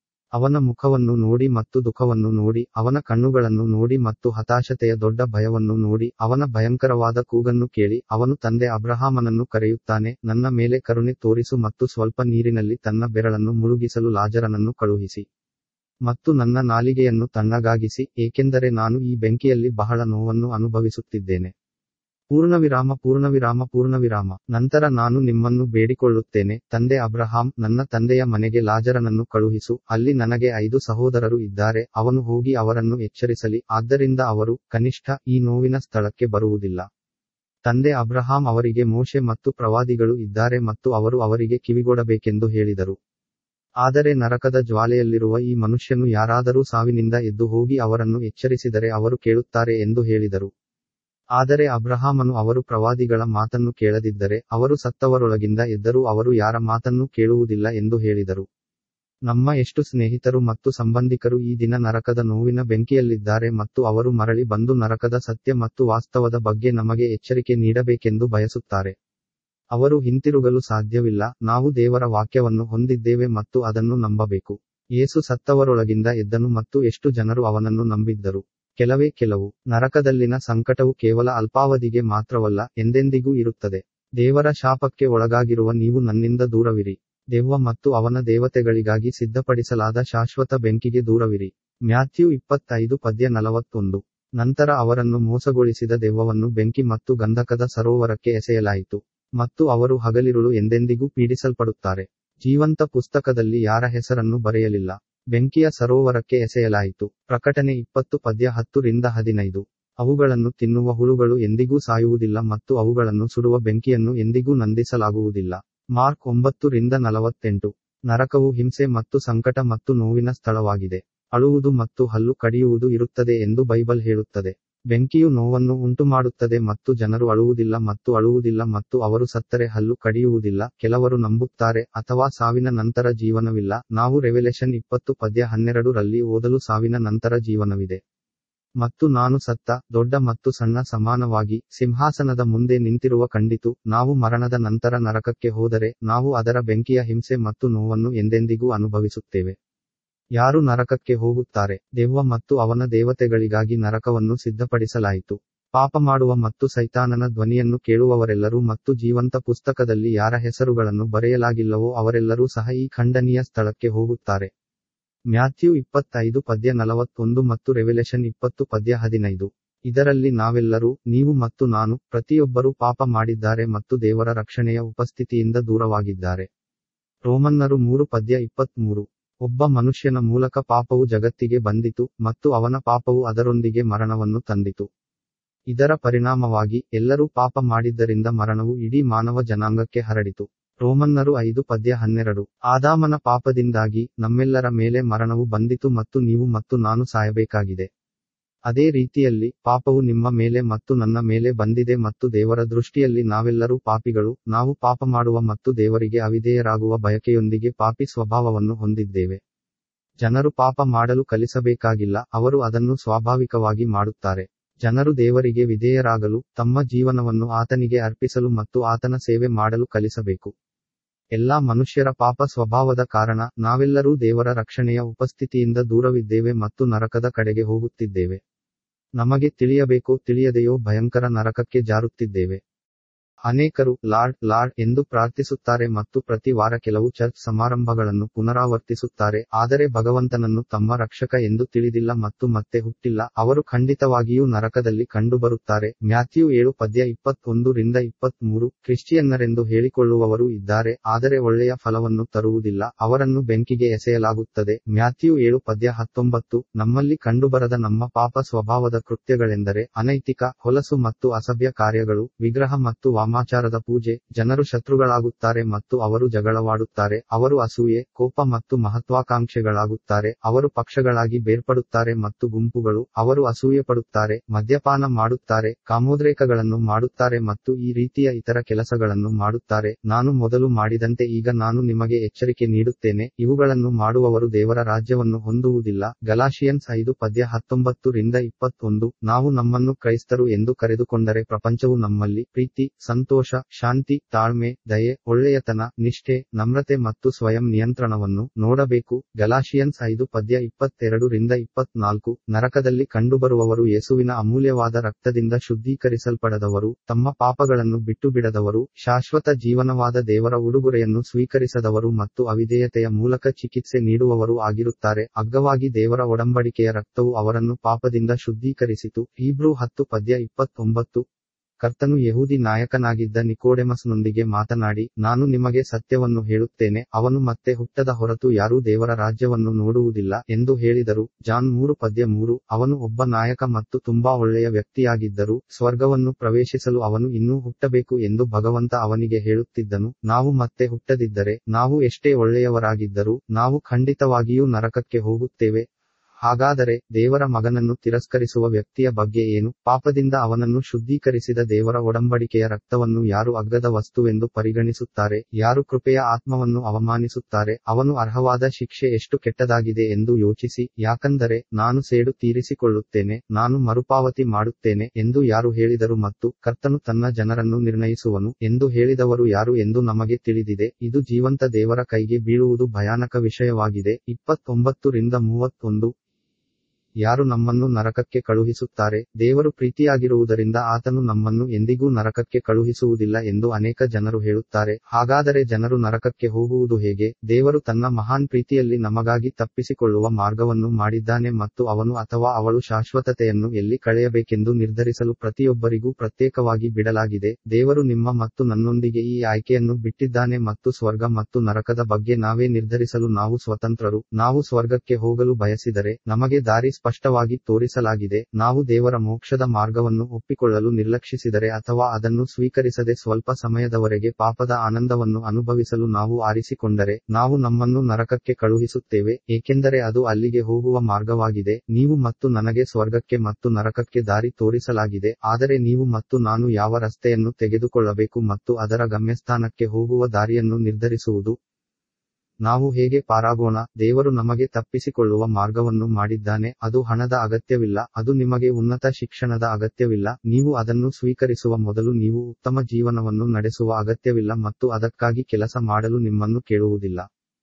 ಅವನ ಮುಖವನ್ನು ನೋಡಿ ಮತ್ತು ದುಃಖವನ್ನು ನೋಡಿ ಅವನ ಕಣ್ಣುಗಳನ್ನು ನೋಡಿ ಮತ್ತು ಹತಾಶತೆಯ ದೊಡ್ಡ ಭಯವನ್ನು ನೋಡಿ ಅವನ ಭಯಂಕರವಾದ ಕೂಗನ್ನು ಕೇಳಿ ಅವನು ತಂದೆ ಅಬ್ರಹಾಮನನ್ನು ಕರೆಯುತ್ತಾನೆ ನನ್ನ ಮೇಲೆ ಕರುಣೆ ತೋರಿಸು ಮತ್ತು ಸ್ವಲ್ಪ ನೀರಿನಲ್ಲಿ ತನ್ನ ಬೆರಳನ್ನು ಮುಳುಗಿಸಲು ಲಾಜರನನ್ನು ಕಳುಹಿಸಿ ಮತ್ತು ನನ್ನ ನಾಲಿಗೆಯನ್ನು ತಣ್ಣಗಾಗಿಸಿ ಏಕೆಂದರೆ ನಾನು ಈ ಬೆಂಕಿಯಲ್ಲಿ ಬಹಳ ನೋವನ್ನು ಅನುಭವಿಸುತ್ತಿದ್ದೇನೆ ಪೂರ್ಣವಿರಾಮ ಪೂರ್ಣವಿರಾಮ ಪೂರ್ಣವಿರಾಮ ನಂತರ ನಾನು ನಿಮ್ಮನ್ನು ಬೇಡಿಕೊಳ್ಳುತ್ತೇನೆ ತಂದೆ ಅಬ್ರಹಾಂ ನನ್ನ ತಂದೆಯ ಮನೆಗೆ ಲಾಜರನನ್ನು ಕಳುಹಿಸು ಅಲ್ಲಿ ನನಗೆ ಐದು ಸಹೋದರರು ಇದ್ದಾರೆ ಅವನು ಹೋಗಿ ಅವರನ್ನು ಎಚ್ಚರಿಸಲಿ ಆದ್ದರಿಂದ ಅವರು ಕನಿಷ್ಠ ಈ ನೋವಿನ ಸ್ಥಳಕ್ಕೆ ಬರುವುದಿಲ್ಲ ತಂದೆ ಅಬ್ರಹಾಂ ಅವರಿಗೆ ಮೋಶೆ ಮತ್ತು ಪ್ರವಾದಿಗಳು ಇದ್ದಾರೆ ಮತ್ತು ಅವರು ಅವರಿಗೆ ಕಿವಿಗೊಡಬೇಕೆಂದು ಹೇಳಿದರು ಆದರೆ ನರಕದ ಜ್ವಾಲೆಯಲ್ಲಿರುವ ಈ ಮನುಷ್ಯನು ಯಾರಾದರೂ ಸಾವಿನಿಂದ ಎದ್ದು ಹೋಗಿ ಅವರನ್ನು ಎಚ್ಚರಿಸಿದರೆ ಅವರು ಕೇಳುತ್ತಾರೆ ಎಂದು ಹೇಳಿದರು ಆದರೆ ಅಬ್ರಹಾಮನು ಅವರು ಪ್ರವಾದಿಗಳ ಮಾತನ್ನು ಕೇಳದಿದ್ದರೆ ಅವರು ಸತ್ತವರೊಳಗಿಂದ ಎದ್ದರೂ ಅವರು ಯಾರ ಮಾತನ್ನೂ ಕೇಳುವುದಿಲ್ಲ ಎಂದು ಹೇಳಿದರು ನಮ್ಮ ಎಷ್ಟು ಸ್ನೇಹಿತರು ಮತ್ತು ಸಂಬಂಧಿಕರು ಈ ದಿನ ನರಕದ ನೋವಿನ ಬೆಂಕಿಯಲ್ಲಿದ್ದಾರೆ ಮತ್ತು ಅವರು ಮರಳಿ ಬಂದು ನರಕದ ಸತ್ಯ ಮತ್ತು ವಾಸ್ತವದ ಬಗ್ಗೆ ನಮಗೆ ಎಚ್ಚರಿಕೆ ನೀಡಬೇಕೆಂದು ಬಯಸುತ್ತಾರೆ ಅವರು ಹಿಂತಿರುಗಲು ಸಾಧ್ಯವಿಲ್ಲ ನಾವು ದೇವರ ವಾಕ್ಯವನ್ನು ಹೊಂದಿದ್ದೇವೆ ಮತ್ತು ಅದನ್ನು ನಂಬಬೇಕು ಯೇಸು ಸತ್ತವರೊಳಗಿಂದ ಎದ್ದನು ಮತ್ತು ಎಷ್ಟು ಜನರು ಅವನನ್ನು ನಂಬಿದ್ದರು ಕೆಲವೇ ಕೆಲವು ನರಕದಲ್ಲಿನ ಸಂಕಟವು ಕೇವಲ ಅಲ್ಪಾವಧಿಗೆ ಮಾತ್ರವಲ್ಲ ಎಂದೆಂದಿಗೂ ಇರುತ್ತದೆ ದೇವರ ಶಾಪಕ್ಕೆ ಒಳಗಾಗಿರುವ ನೀವು ನನ್ನಿಂದ ದೂರವಿರಿ ದೆವ್ವ ಮತ್ತು ಅವನ ದೇವತೆಗಳಿಗಾಗಿ ಸಿದ್ಧಪಡಿಸಲಾದ ಶಾಶ್ವತ ಬೆಂಕಿಗೆ ದೂರವಿರಿ ಮ್ಯಾಥ್ಯೂ ಇಪ್ಪತ್ತೈದು ಪದ್ಯ ನಲವತ್ತೊಂದು ನಂತರ ಅವರನ್ನು ಮೋಸಗೊಳಿಸಿದ ದೆವ್ವವನ್ನು ಬೆಂಕಿ ಮತ್ತು ಗಂಧಕದ ಸರೋವರಕ್ಕೆ ಎಸೆಯಲಾಯಿತು ಮತ್ತು ಅವರು ಹಗಲಿರುಳು ಎಂದೆಂದಿಗೂ ಪೀಡಿಸಲ್ಪಡುತ್ತಾರೆ ಜೀವಂತ ಪುಸ್ತಕದಲ್ಲಿ ಯಾರ ಹೆಸರನ್ನು ಬರೆಯಲಿಲ್ಲ ಬೆಂಕಿಯ ಸರೋವರಕ್ಕೆ ಎಸೆಯಲಾಯಿತು ಪ್ರಕಟಣೆ ಇಪ್ಪತ್ತು ಪದ್ಯ ಹತ್ತು ರಿಂದ ಹದಿನೈದು ಅವುಗಳನ್ನು ತಿನ್ನುವ ಹುಳುಗಳು ಎಂದಿಗೂ ಸಾಯುವುದಿಲ್ಲ ಮತ್ತು ಅವುಗಳನ್ನು ಸುಡುವ ಬೆಂಕಿಯನ್ನು ಎಂದಿಗೂ ನಂದಿಸಲಾಗುವುದಿಲ್ಲ ಮಾರ್ಕ್ ಒಂಬತ್ತು ರಿಂದ ನಲವತ್ತೆಂಟು ನರಕವು ಹಿಂಸೆ ಮತ್ತು ಸಂಕಟ ಮತ್ತು ನೋವಿನ ಸ್ಥಳವಾಗಿದೆ ಅಳುವುದು ಮತ್ತು ಹಲ್ಲು ಕಡಿಯುವುದು ಇರುತ್ತದೆ ಎಂದು ಬೈಬಲ್ ಹೇಳುತ್ತದೆ ಬೆಂಕಿಯು ನೋವನ್ನು ಉಂಟುಮಾಡುತ್ತದೆ ಮತ್ತು ಜನರು ಅಳುವುದಿಲ್ಲ ಮತ್ತು ಅಳುವುದಿಲ್ಲ ಮತ್ತು ಅವರು ಸತ್ತರೆ ಹಲ್ಲು ಕಡಿಯುವುದಿಲ್ಲ ಕೆಲವರು ನಂಬುತ್ತಾರೆ ಅಥವಾ ಸಾವಿನ ನಂತರ ಜೀವನವಿಲ್ಲ ನಾವು ರೆವೆಲೇಷನ್ ಇಪ್ಪತ್ತು ಪದ್ಯ ಹನ್ನೆರಡು ರಲ್ಲಿ ಓದಲು ಸಾವಿನ ನಂತರ ಜೀವನವಿದೆ ಮತ್ತು ನಾನು ಸತ್ತ ದೊಡ್ಡ ಮತ್ತು ಸಣ್ಣ ಸಮಾನವಾಗಿ ಸಿಂಹಾಸನದ ಮುಂದೆ ನಿಂತಿರುವ ಕಂಡಿತು ನಾವು ಮರಣದ ನಂತರ ನರಕಕ್ಕೆ ಹೋದರೆ ನಾವು ಅದರ ಬೆಂಕಿಯ ಹಿಂಸೆ ಮತ್ತು ನೋವನ್ನು ಎಂದೆಂದಿಗೂ ಅನುಭವಿಸುತ್ತೇವೆ ಯಾರು ನರಕಕ್ಕೆ ಹೋಗುತ್ತಾರೆ ದೆವ್ವ ಮತ್ತು ಅವನ ದೇವತೆಗಳಿಗಾಗಿ ನರಕವನ್ನು ಸಿದ್ಧಪಡಿಸಲಾಯಿತು ಪಾಪ ಮಾಡುವ ಮತ್ತು ಸೈತಾನನ ಧ್ವನಿಯನ್ನು ಕೇಳುವವರೆಲ್ಲರೂ ಮತ್ತು ಜೀವಂತ ಪುಸ್ತಕದಲ್ಲಿ ಯಾರ ಹೆಸರುಗಳನ್ನು ಬರೆಯಲಾಗಿಲ್ಲವೋ ಅವರೆಲ್ಲರೂ ಸಹ ಈ ಖಂಡನೀಯ ಸ್ಥಳಕ್ಕೆ ಹೋಗುತ್ತಾರೆ ಮ್ಯಾಥ್ಯೂ ಇಪ್ಪತ್ತೈದು ಪದ್ಯ ನಲವತ್ತೊಂದು ಮತ್ತು ರೆವೆಲೇಷನ್ ಇಪ್ಪತ್ತು ಪದ್ಯ ಹದಿನೈದು ಇದರಲ್ಲಿ ನಾವೆಲ್ಲರೂ ನೀವು ಮತ್ತು ನಾನು ಪ್ರತಿಯೊಬ್ಬರೂ ಪಾಪ ಮಾಡಿದ್ದಾರೆ ಮತ್ತು ದೇವರ ರಕ್ಷಣೆಯ ಉಪಸ್ಥಿತಿಯಿಂದ ದೂರವಾಗಿದ್ದಾರೆ ರೋಮನ್ನರು ಮೂರು ಪದ್ಯ ಇಪ್ಪತ್ಮೂರು ಒಬ್ಬ ಮನುಷ್ಯನ ಮೂಲಕ ಪಾಪವು ಜಗತ್ತಿಗೆ ಬಂದಿತು ಮತ್ತು ಅವನ ಪಾಪವು ಅದರೊಂದಿಗೆ ಮರಣವನ್ನು ತಂದಿತು ಇದರ ಪರಿಣಾಮವಾಗಿ ಎಲ್ಲರೂ ಪಾಪ ಮಾಡಿದ್ದರಿಂದ ಮರಣವು ಇಡೀ ಮಾನವ ಜನಾಂಗಕ್ಕೆ ಹರಡಿತು ರೋಮನ್ನರು ಐದು ಪದ್ಯ ಹನ್ನೆರಡು ಆದಾಮನ ಪಾಪದಿಂದಾಗಿ ನಮ್ಮೆಲ್ಲರ ಮೇಲೆ ಮರಣವು ಬಂದಿತು ಮತ್ತು ನೀವು ಮತ್ತು ನಾನು ಸಾಯಬೇಕಾಗಿದೆ ಅದೇ ರೀತಿಯಲ್ಲಿ ಪಾಪವು ನಿಮ್ಮ ಮೇಲೆ ಮತ್ತು ನನ್ನ ಮೇಲೆ ಬಂದಿದೆ ಮತ್ತು ದೇವರ ದೃಷ್ಟಿಯಲ್ಲಿ ನಾವೆಲ್ಲರೂ ಪಾಪಿಗಳು ನಾವು ಪಾಪ ಮಾಡುವ ಮತ್ತು ದೇವರಿಗೆ ಅವಿಧೇಯರಾಗುವ ಬಯಕೆಯೊಂದಿಗೆ ಪಾಪಿ ಸ್ವಭಾವವನ್ನು ಹೊಂದಿದ್ದೇವೆ ಜನರು ಪಾಪ ಮಾಡಲು ಕಲಿಸಬೇಕಾಗಿಲ್ಲ ಅವರು ಅದನ್ನು ಸ್ವಾಭಾವಿಕವಾಗಿ ಮಾಡುತ್ತಾರೆ ಜನರು ದೇವರಿಗೆ ವಿಧೇಯರಾಗಲು ತಮ್ಮ ಜೀವನವನ್ನು ಆತನಿಗೆ ಅರ್ಪಿಸಲು ಮತ್ತು ಆತನ ಸೇವೆ ಮಾಡಲು ಕಲಿಸಬೇಕು ಎಲ್ಲಾ ಮನುಷ್ಯರ ಪಾಪ ಸ್ವಭಾವದ ಕಾರಣ ನಾವೆಲ್ಲರೂ ದೇವರ ರಕ್ಷಣೆಯ ಉಪಸ್ಥಿತಿಯಿಂದ ದೂರವಿದ್ದೇವೆ ಮತ್ತು ನರಕದ ಕಡೆಗೆ ಹೋಗುತ್ತಿದ್ದೇವೆ ನಮಗೆ ತಿಳಿಯಬೇಕೋ ತಿಳಿಯದೆಯೋ ಭಯಂಕರ ನರಕಕ್ಕೆ ಜಾರುತ್ತಿದ್ದೇವೆ ಅನೇಕರು ಲಾರ್ಡ್ ಲಾರ್ಡ್ ಎಂದು ಪ್ರಾರ್ಥಿಸುತ್ತಾರೆ ಮತ್ತು ಪ್ರತಿ ವಾರ ಕೆಲವು ಚರ್ಚ್ ಸಮಾರಂಭಗಳನ್ನು ಪುನರಾವರ್ತಿಸುತ್ತಾರೆ ಆದರೆ ಭಗವಂತನನ್ನು ತಮ್ಮ ರಕ್ಷಕ ಎಂದು ತಿಳಿದಿಲ್ಲ ಮತ್ತು ಮತ್ತೆ ಹುಟ್ಟಿಲ್ಲ ಅವರು ಖಂಡಿತವಾಗಿಯೂ ನರಕದಲ್ಲಿ ಕಂಡುಬರುತ್ತಾರೆ ಮ್ಯಾಥ್ಯೂ ಏಳು ಪದ್ಯ ಇಪ್ಪತ್ತೊಂದು ರಿಂದ ಇಪ್ಪತ್ಮೂರು ಕ್ರಿಶ್ಚಿಯನ್ನರೆಂದು ಹೇಳಿಕೊಳ್ಳುವವರು ಇದ್ದಾರೆ ಆದರೆ ಒಳ್ಳೆಯ ಫಲವನ್ನು ತರುವುದಿಲ್ಲ ಅವರನ್ನು ಬೆಂಕಿಗೆ ಎಸೆಯಲಾಗುತ್ತದೆ ಮ್ಯಾಥ್ಯೂ ಏಳು ಪದ್ಯ ಹತ್ತೊಂಬತ್ತು ನಮ್ಮಲ್ಲಿ ಕಂಡುಬರದ ನಮ್ಮ ಪಾಪ ಸ್ವಭಾವದ ಕೃತ್ಯಗಳೆಂದರೆ ಅನೈತಿಕ ಹೊಲಸು ಮತ್ತು ಅಸಭ್ಯ ಕಾರ್ಯಗಳು ವಿಗ್ರಹ ಮತ್ತು ವಾಮಾಚಾರದ ಪೂಜೆ ಜನರು ಶತ್ರುಗಳಾಗುತ್ತಾರೆ ಮತ್ತು ಅವರು ಜಗಳವಾಡುತ್ತಾರೆ ಅವರು ಅಸೂಯೆ ಕೋಪ ಮತ್ತು ಮಹತ್ವಾಕಾಂಕ್ಷೆಗಳಾಗುತ್ತಾರೆ ಅವರು ಪಕ್ಷಗಳಾಗಿ ಬೇರ್ಪಡುತ್ತಾರೆ ಮತ್ತು ಗುಂಪುಗಳು ಅವರು ಅಸೂಯೆ ಪಡುತ್ತಾರೆ ಮದ್ಯಪಾನ ಮಾಡುತ್ತಾರೆ ಕಾಮೋದ್ರೇಕಗಳನ್ನು ಮಾಡುತ್ತಾರೆ ಮತ್ತು ಈ ರೀತಿಯ ಇತರ ಕೆಲಸಗಳನ್ನು ಮಾಡುತ್ತಾರೆ ನಾನು ಮೊದಲು ಮಾಡಿದಂತೆ ಈಗ ನಾನು ನಿಮಗೆ ಎಚ್ಚರಿಕೆ ನೀಡುತ್ತೇನೆ ಇವುಗಳನ್ನು ಮಾಡುವವರು ದೇವರ ರಾಜ್ಯವನ್ನು ಹೊಂದುವುದಿಲ್ಲ ಗಲಾಶಿಯನ್ಸ್ ಐದು ಪದ್ಯ ಹತ್ತೊಂಬತ್ತು ರಿಂದ ಇಪ್ಪತ್ತೊಂದು ನಾವು ನಮ್ಮನ್ನು ಕ್ರೈಸ್ತರು ಎಂದು ಕರೆದುಕೊಂಡರೆ ಪ್ರಪಂಚವು ನಮ್ಮಲ್ಲಿ ಪ್ರೀತಿ ಸಂತೋಷ ಶಾಂತಿ ತಾಳ್ಮೆ ದಯೆ ಒಳ್ಳೆಯತನ ನಿಷ್ಠೆ ನಮ್ರತೆ ಮತ್ತು ಸ್ವಯಂ ನಿಯಂತ್ರಣವನ್ನು ನೋಡಬೇಕು ಗಲಾಶಿಯನ್ಸ್ ಐದು ಪದ್ಯ ಇಪ್ಪತ್ತೆರಡು ರಿಂದ ಇಪ್ಪತ್ನಾಲ್ಕು ನರಕದಲ್ಲಿ ಕಂಡುಬರುವವರು ಯೇಸುವಿನ ಅಮೂಲ್ಯವಾದ ರಕ್ತದಿಂದ ಶುದ್ಧೀಕರಿಸಲ್ಪಡದವರು ತಮ್ಮ ಪಾಪಗಳನ್ನು ಬಿಟ್ಟು ಬಿಡದವರು ಶಾಶ್ವತ ಜೀವನವಾದ ದೇವರ ಉಡುಗೊರೆಯನ್ನು ಸ್ವೀಕರಿಸದವರು ಮತ್ತು ಅವಿಧೇಯತೆಯ ಮೂಲಕ ಚಿಕಿತ್ಸೆ ನೀಡುವವರು ಆಗಿರುತ್ತಾರೆ ಅಗ್ಗವಾಗಿ ದೇವರ ಒಡಂಬಡಿಕೆಯ ರಕ್ತವು ಅವರನ್ನು ಪಾಪದಿಂದ ಶುದ್ಧೀಕರಿಸಿತು ಹೀಬ್ರೂ ಹತ್ತು ಪದ್ಯ ಇಪ್ಪತ್ತೊಂಬತ್ತು ಕರ್ತನು ಯಹೂದಿ ನಾಯಕನಾಗಿದ್ದ ನಿಕೋಡೆಮಸ್ನೊಂದಿಗೆ ಮಾತನಾಡಿ ನಾನು ನಿಮಗೆ ಸತ್ಯವನ್ನು ಹೇಳುತ್ತೇನೆ ಅವನು ಮತ್ತೆ ಹುಟ್ಟದ ಹೊರತು ಯಾರೂ ದೇವರ ರಾಜ್ಯವನ್ನು ನೋಡುವುದಿಲ್ಲ ಎಂದು ಹೇಳಿದರು ಜಾನ್ ಮೂರು ಪದ್ಯ ಮೂರು ಅವನು ಒಬ್ಬ ನಾಯಕ ಮತ್ತು ತುಂಬಾ ಒಳ್ಳೆಯ ವ್ಯಕ್ತಿಯಾಗಿದ್ದರು ಸ್ವರ್ಗವನ್ನು ಪ್ರವೇಶಿಸಲು ಅವನು ಇನ್ನೂ ಹುಟ್ಟಬೇಕು ಎಂದು ಭಗವಂತ ಅವನಿಗೆ ಹೇಳುತ್ತಿದ್ದನು ನಾವು ಮತ್ತೆ ಹುಟ್ಟದಿದ್ದರೆ ನಾವು ಎಷ್ಟೇ ಒಳ್ಳೆಯವರಾಗಿದ್ದರೂ ನಾವು ಖಂಡಿತವಾಗಿಯೂ ನರಕಕ್ಕೆ ಹೋಗುತ್ತೇವೆ ಹಾಗಾದರೆ ದೇವರ ಮಗನನ್ನು ತಿರಸ್ಕರಿಸುವ ವ್ಯಕ್ತಿಯ ಬಗ್ಗೆ ಏನು ಪಾಪದಿಂದ ಅವನನ್ನು ಶುದ್ಧೀಕರಿಸಿದ ದೇವರ ಒಡಂಬಡಿಕೆಯ ರಕ್ತವನ್ನು ಯಾರು ಅಗ್ಗದ ವಸ್ತುವೆಂದು ಪರಿಗಣಿಸುತ್ತಾರೆ ಯಾರು ಕೃಪೆಯ ಆತ್ಮವನ್ನು ಅವಮಾನಿಸುತ್ತಾರೆ ಅವನು ಅರ್ಹವಾದ ಶಿಕ್ಷೆ ಎಷ್ಟು ಕೆಟ್ಟದಾಗಿದೆ ಎಂದು ಯೋಚಿಸಿ ಯಾಕಂದರೆ ನಾನು ಸೇಡು ತೀರಿಸಿಕೊಳ್ಳುತ್ತೇನೆ ನಾನು ಮರುಪಾವತಿ ಮಾಡುತ್ತೇನೆ ಎಂದು ಯಾರು ಹೇಳಿದರು ಮತ್ತು ಕರ್ತನು ತನ್ನ ಜನರನ್ನು ನಿರ್ಣಯಿಸುವನು ಎಂದು ಹೇಳಿದವರು ಯಾರು ಎಂದು ನಮಗೆ ತಿಳಿದಿದೆ ಇದು ಜೀವಂತ ದೇವರ ಕೈಗೆ ಬೀಳುವುದು ಭಯಾನಕ ವಿಷಯವಾಗಿದೆ ಇಪ್ಪತ್ತೊಂಬತ್ತು ರಿಂದ ಮೂವತ್ತೊಂದು ಯಾರು ನಮ್ಮನ್ನು ನರಕಕ್ಕೆ ಕಳುಹಿಸುತ್ತಾರೆ ದೇವರು ಪ್ರೀತಿಯಾಗಿರುವುದರಿಂದ ಆತನು ನಮ್ಮನ್ನು ಎಂದಿಗೂ ನರಕಕ್ಕೆ ಕಳುಹಿಸುವುದಿಲ್ಲ ಎಂದು ಅನೇಕ ಜನರು ಹೇಳುತ್ತಾರೆ ಹಾಗಾದರೆ ಜನರು ನರಕಕ್ಕೆ ಹೋಗುವುದು ಹೇಗೆ ದೇವರು ತನ್ನ ಮಹಾನ್ ಪ್ರೀತಿಯಲ್ಲಿ ನಮಗಾಗಿ ತಪ್ಪಿಸಿಕೊಳ್ಳುವ ಮಾರ್ಗವನ್ನು ಮಾಡಿದ್ದಾನೆ ಮತ್ತು ಅವನು ಅಥವಾ ಅವಳು ಶಾಶ್ವತತೆಯನ್ನು ಎಲ್ಲಿ ಕಳೆಯಬೇಕೆಂದು ನಿರ್ಧರಿಸಲು ಪ್ರತಿಯೊಬ್ಬರಿಗೂ ಪ್ರತ್ಯೇಕವಾಗಿ ಬಿಡಲಾಗಿದೆ ದೇವರು ನಿಮ್ಮ ಮತ್ತು ನನ್ನೊಂದಿಗೆ ಈ ಆಯ್ಕೆಯನ್ನು ಬಿಟ್ಟಿದ್ದಾನೆ ಮತ್ತು ಸ್ವರ್ಗ ಮತ್ತು ನರಕದ ಬಗ್ಗೆ ನಾವೇ ನಿರ್ಧರಿಸಲು ನಾವು ಸ್ವತಂತ್ರರು ನಾವು ಸ್ವರ್ಗಕ್ಕೆ ಹೋಗಲು ಬಯಸಿದರೆ ನಮಗೆ ದಾರಿ ಸ್ಪಷ್ಟವಾಗಿ ತೋರಿಸಲಾಗಿದೆ ನಾವು ದೇವರ ಮೋಕ್ಷದ ಮಾರ್ಗವನ್ನು ಒಪ್ಪಿಕೊಳ್ಳಲು ನಿರ್ಲಕ್ಷಿಸಿದರೆ ಅಥವಾ ಅದನ್ನು ಸ್ವೀಕರಿಸದೆ ಸ್ವಲ್ಪ ಸಮಯದವರೆಗೆ ಪಾಪದ ಆನಂದವನ್ನು ಅನುಭವಿಸಲು ನಾವು ಆರಿಸಿಕೊಂಡರೆ ನಾವು ನಮ್ಮನ್ನು ನರಕಕ್ಕೆ ಕಳುಹಿಸುತ್ತೇವೆ ಏಕೆಂದರೆ ಅದು ಅಲ್ಲಿಗೆ ಹೋಗುವ ಮಾರ್ಗವಾಗಿದೆ ನೀವು ಮತ್ತು ನನಗೆ ಸ್ವರ್ಗಕ್ಕೆ ಮತ್ತು ನರಕಕ್ಕೆ ದಾರಿ ತೋರಿಸಲಾಗಿದೆ ಆದರೆ ನೀವು ಮತ್ತು ನಾನು ಯಾವ ರಸ್ತೆಯನ್ನು ತೆಗೆದುಕೊಳ್ಳಬೇಕು ಮತ್ತು ಅದರ ಗಮ್ಯಸ್ಥಾನಕ್ಕೆ ಹೋಗುವ ದಾರಿಯನ್ನು ನಿರ್ಧರಿಸುವುದು ನಾವು ಹೇಗೆ ಪಾರಾಗೋಣ ದೇವರು ನಮಗೆ ತಪ್ಪಿಸಿಕೊಳ್ಳುವ ಮಾರ್ಗವನ್ನು ಮಾಡಿದ್ದಾನೆ ಅದು ಹಣದ ಅಗತ್ಯವಿಲ್ಲ ಅದು ನಿಮಗೆ ಉನ್ನತ ಶಿಕ್ಷಣದ ಅಗತ್ಯವಿಲ್ಲ ನೀವು ಅದನ್ನು ಸ್ವೀಕರಿಸುವ ಮೊದಲು ನೀವು ಉತ್ತಮ ಜೀವನವನ್ನು ನಡೆಸುವ ಅಗತ್ಯವಿಲ್ಲ ಮತ್ತು ಅದಕ್ಕಾಗಿ ಕೆಲಸ ಮಾಡಲು ನಿಮ್ಮನ್ನು ಕೇಳುವುದಿಲ್ಲ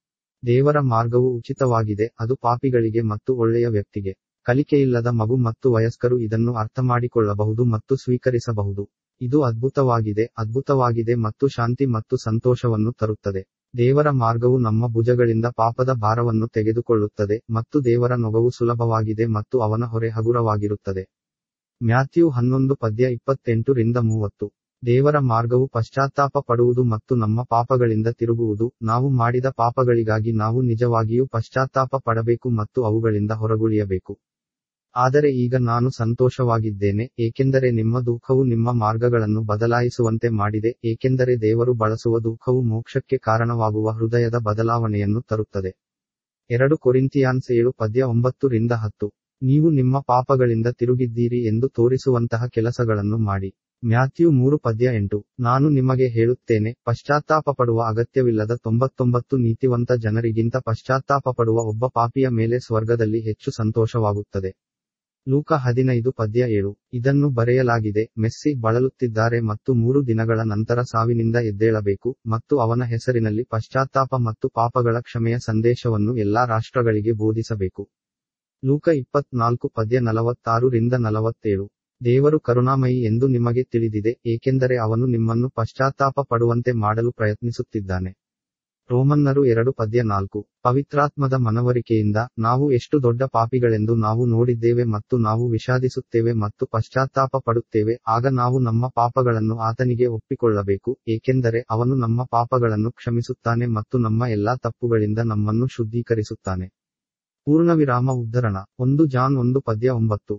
ದೇವರ ಮಾರ್ಗವು ಉಚಿತವಾಗಿದೆ ಅದು ಪಾಪಿಗಳಿಗೆ ಮತ್ತು ಒಳ್ಳೆಯ ವ್ಯಕ್ತಿಗೆ ಕಲಿಕೆಯಿಲ್ಲದ ಮಗು ಮತ್ತು ವಯಸ್ಕರು ಇದನ್ನು ಅರ್ಥಮಾಡಿಕೊಳ್ಳಬಹುದು ಮತ್ತು ಸ್ವೀಕರಿಸಬಹುದು ಇದು ಅದ್ಭುತವಾಗಿದೆ ಅದ್ಭುತವಾಗಿದೆ ಮತ್ತು ಶಾಂತಿ ಮತ್ತು ಸಂತೋಷವನ್ನು ತರುತ್ತದೆ ದೇವರ ಮಾರ್ಗವು ನಮ್ಮ ಭುಜಗಳಿಂದ ಪಾಪದ ಭಾರವನ್ನು ತೆಗೆದುಕೊಳ್ಳುತ್ತದೆ ಮತ್ತು ದೇವರ ನೊಗವು ಸುಲಭವಾಗಿದೆ ಮತ್ತು ಅವನ ಹೊರೆ ಹಗುರವಾಗಿರುತ್ತದೆ ಮ್ಯಾಥ್ಯೂ ಹನ್ನೊಂದು ಪದ್ಯ ಇಪ್ಪತ್ತೆಂಟು ರಿಂದ ಮೂವತ್ತು ದೇವರ ಮಾರ್ಗವು ಪಶ್ಚಾತ್ತಾಪ ಪಡುವುದು ಮತ್ತು ನಮ್ಮ ಪಾಪಗಳಿಂದ ತಿರುಗುವುದು ನಾವು ಮಾಡಿದ ಪಾಪಗಳಿಗಾಗಿ ನಾವು ನಿಜವಾಗಿಯೂ ಪಶ್ಚಾತ್ತಾಪ ಪಡಬೇಕು ಮತ್ತು ಅವುಗಳಿಂದ ಹೊರಗುಳಿಯಬೇಕು ಆದರೆ ಈಗ ನಾನು ಸಂತೋಷವಾಗಿದ್ದೇನೆ ಏಕೆಂದರೆ ನಿಮ್ಮ ದುಃಖವು ನಿಮ್ಮ ಮಾರ್ಗಗಳನ್ನು ಬದಲಾಯಿಸುವಂತೆ ಮಾಡಿದೆ ಏಕೆಂದರೆ ದೇವರು ಬಳಸುವ ದುಃಖವು ಮೋಕ್ಷಕ್ಕೆ ಕಾರಣವಾಗುವ ಹೃದಯದ ಬದಲಾವಣೆಯನ್ನು ತರುತ್ತದೆ ಎರಡು ಕೊರಿಂತಿಯಾನ್ಸ್ ಏಳು ಪದ್ಯ ಒಂಬತ್ತು ರಿಂದ ಹತ್ತು ನೀವು ನಿಮ್ಮ ಪಾಪಗಳಿಂದ ತಿರುಗಿದ್ದೀರಿ ಎಂದು ತೋರಿಸುವಂತಹ ಕೆಲಸಗಳನ್ನು ಮಾಡಿ ಮ್ಯಾಥ್ಯೂ ಮೂರು ಪದ್ಯ ಎಂಟು ನಾನು ನಿಮಗೆ ಹೇಳುತ್ತೇನೆ ಪಶ್ಚಾತ್ತಾಪ ಪಡುವ ಅಗತ್ಯವಿಲ್ಲದ ತೊಂಬತ್ತೊಂಬತ್ತು ನೀತಿವಂತ ಜನರಿಗಿಂತ ಪಶ್ಚಾತ್ತಾಪ ಪಡುವ ಒಬ್ಬ ಪಾಪಿಯ ಮೇಲೆ ಸ್ವರ್ಗದಲ್ಲಿ ಹೆಚ್ಚು ಸಂತೋಷವಾಗುತ್ತದೆ ಲೂಕ ಹದಿನೈದು ಪದ್ಯ ಏಳು ಇದನ್ನು ಬರೆಯಲಾಗಿದೆ ಮೆಸ್ಸಿ ಬಳಲುತ್ತಿದ್ದಾರೆ ಮತ್ತು ಮೂರು ದಿನಗಳ ನಂತರ ಸಾವಿನಿಂದ ಎದ್ದೇಳಬೇಕು ಮತ್ತು ಅವನ ಹೆಸರಿನಲ್ಲಿ ಪಶ್ಚಾತ್ತಾಪ ಮತ್ತು ಪಾಪಗಳ ಕ್ಷಮೆಯ ಸಂದೇಶವನ್ನು ಎಲ್ಲಾ ರಾಷ್ಟ್ರಗಳಿಗೆ ಬೋಧಿಸಬೇಕು ಲೂಕ ಇಪ್ಪತ್ನಾಲ್ಕು ಪದ್ಯ ನಲವತ್ತಾರು ರಿಂದ ನಲವತ್ತೇಳು ದೇವರು ಕರುಣಾಮಯಿ ಎಂದು ನಿಮಗೆ ತಿಳಿದಿದೆ ಏಕೆಂದರೆ ಅವನು ನಿಮ್ಮನ್ನು ಪಶ್ಚಾತ್ತಾಪ ಪಡುವಂತೆ ಮಾಡಲು ಪ್ರಯತ್ನಿಸುತ್ತಿದ್ದಾನೆ ರೋಮನ್ನರು ಎರಡು ಪದ್ಯ ನಾಲ್ಕು ಪವಿತ್ರಾತ್ಮದ ಮನವರಿಕೆಯಿಂದ ನಾವು ಎಷ್ಟು ದೊಡ್ಡ ಪಾಪಿಗಳೆಂದು ನಾವು ನೋಡಿದ್ದೇವೆ ಮತ್ತು ನಾವು ವಿಷಾದಿಸುತ್ತೇವೆ ಮತ್ತು ಪಶ್ಚಾತ್ತಾಪ ಪಡುತ್ತೇವೆ ಆಗ ನಾವು ನಮ್ಮ ಪಾಪಗಳನ್ನು ಆತನಿಗೆ ಒಪ್ಪಿಕೊಳ್ಳಬೇಕು ಏಕೆಂದರೆ ಅವನು ನಮ್ಮ ಪಾಪಗಳನ್ನು ಕ್ಷಮಿಸುತ್ತಾನೆ ಮತ್ತು ನಮ್ಮ ಎಲ್ಲಾ ತಪ್ಪುಗಳಿಂದ ನಮ್ಮನ್ನು ಶುದ್ಧೀಕರಿಸುತ್ತಾನೆ ಪೂರ್ಣವಿರಾಮ ಉದ್ಧರಣ ಒಂದು ಜಾನ್ ಒಂದು ಪದ್ಯ ಒಂಬತ್ತು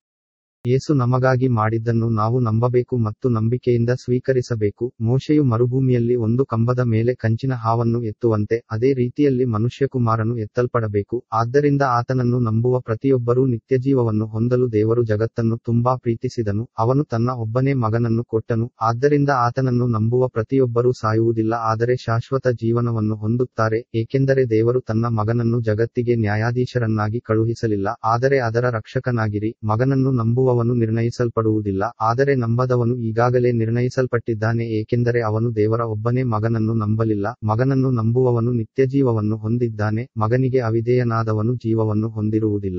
ಯೇಸು ನಮಗಾಗಿ ಮಾಡಿದ್ದನ್ನು ನಾವು ನಂಬಬೇಕು ಮತ್ತು ನಂಬಿಕೆಯಿಂದ ಸ್ವೀಕರಿಸಬೇಕು ಮೋಶೆಯು ಮರುಭೂಮಿಯಲ್ಲಿ ಒಂದು ಕಂಬದ ಮೇಲೆ ಕಂಚಿನ ಹಾವನ್ನು ಎತ್ತುವಂತೆ ಅದೇ ರೀತಿಯಲ್ಲಿ ಮನುಷ್ಯಕುಮಾರನು ಎತ್ತಲ್ಪಡಬೇಕು ಆದ್ದರಿಂದ ಆತನನ್ನು ನಂಬುವ ಪ್ರತಿಯೊಬ್ಬರೂ ನಿತ್ಯಜೀವವನ್ನು ಹೊಂದಲು ದೇವರು ಜಗತ್ತನ್ನು ತುಂಬಾ ಪ್ರೀತಿಸಿದನು ಅವನು ತನ್ನ ಒಬ್ಬನೇ ಮಗನನ್ನು ಕೊಟ್ಟನು ಆದ್ದರಿಂದ ಆತನನ್ನು ನಂಬುವ ಪ್ರತಿಯೊಬ್ಬರೂ ಸಾಯುವುದಿಲ್ಲ ಆದರೆ ಶಾಶ್ವತ ಜೀವನವನ್ನು ಹೊಂದುತ್ತಾರೆ ಏಕೆಂದರೆ ದೇವರು ತನ್ನ ಮಗನನ್ನು ಜಗತ್ತಿಗೆ ನ್ಯಾಯಾಧೀಶರನ್ನಾಗಿ ಕಳುಹಿಸಲಿಲ್ಲ ಆದರೆ ಅದರ ರಕ್ಷಕನಾಗಿರಿ ಮಗನನ್ನು ನಂಬುವ ಅವನು ನಿರ್ಣಯಿಸಲ್ಪಡುವುದಿಲ್ಲ ಆದರೆ ನಂಬದವನು ಈಗಾಗಲೇ ನಿರ್ಣಯಿಸಲ್ಪಟ್ಟಿದ್ದಾನೆ ಏಕೆಂದರೆ ಅವನು ದೇವರ ಒಬ್ಬನೇ ಮಗನನ್ನು ನಂಬಲಿಲ್ಲ ಮಗನನ್ನು ನಂಬುವವನು ನಿತ್ಯಜೀವವನ್ನು ಹೊಂದಿದ್ದಾನೆ ಮಗನಿಗೆ ಅವಿಧೇಯನಾದವನು ಜೀವವನ್ನು ಹೊಂದಿರುವುದಿಲ್ಲ